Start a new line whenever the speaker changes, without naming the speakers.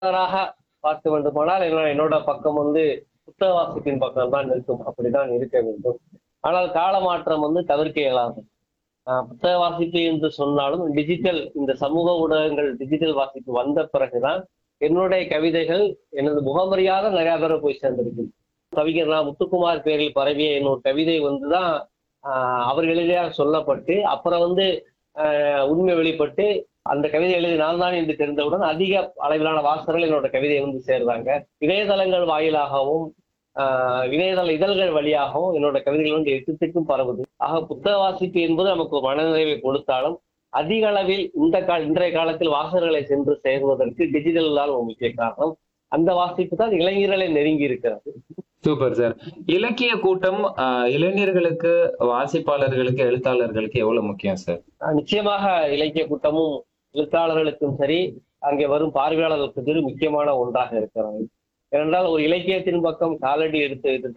எழுத்தாளராக பார்க்க வேண்டுமானால் என்ன- என்னோட பக்கம் வந்து புத்தக வாசிப்பின் பக்கம் தான் இருக்கும் அப்படிதான் இருக்க வேண்டும் ஆனால் கால மாற்றம் வந்து தவிர்க்க இயலாது ஆஹ் புத்தக வாசிப்பு என்று சொன்னாலும் டிஜிட்டல் இந்த சமூக ஊடகங்கள் டிஜிட்டல் வாசிப்பு வந்த பிறகுதான் என்னுடைய கவிதைகள் எனது முகமறியாத நிறைய பேரை போய் சேர்ந்திருக்கு கவிஞர் நான் முத்துக்குமார் பேரில் பரவிய என்னோட கவிதை வந்துதான் ஆஹ் அவர் எழுதியாக சொல்லப்பட்டு அப்புறம் வந்து ஆஹ் உண்மை வெளிப்பட்டு அந்த கவிதை எழுதி நான் தான் என்று தெரிந்தவுடன் அதிக அளவிலான வாசகர்கள் என்னோட கவிதையை வந்து சேர்றாங்க இணையதளங்கள் வாயிலாகவும் ஆஹ் இணையதள இதழ்கள் வழியாகவும் என்னோட கவிதைகள் வந்து எட்டு திக்கும் பரவுது ஆக புத்தக வாசிப்பு என்பது நமக்கு ஒரு மனநிறைவை கொடுத்தாலும் அதிக அளவில் இந்த கால இன்றைய காலத்தில் வாசகர்களை சென்று சேர்வதற்கு டிஜிட்டல் தான் ஒரு முக்கிய காரணம் அந்த வாசிப்பு தான் இளைஞர்களை நெருங்கி இருக்கிறது
சூப்பர் சார் இலக்கிய கூட்டம் ஆஹ், இளைஞர்களுக்கு வாசிப்பாளர்களுக்கு எழுத்தாளர்களுக்கு எவ்வளவு முக்கியம் சார்
ஆஹ் நிச்சயமாக இலக்கிய கூட்டமும் எழுத்தாளர்களுக்கும் சரி அங்கே வரும் பார்வையாளர்களுக்கும் சரி முக்கியமான ஒன்றாக இருக்கிறது ஏனென்றால் ஒரு இலக்கியத்தின் பக்கம் காலடி எடுத்து வைத்து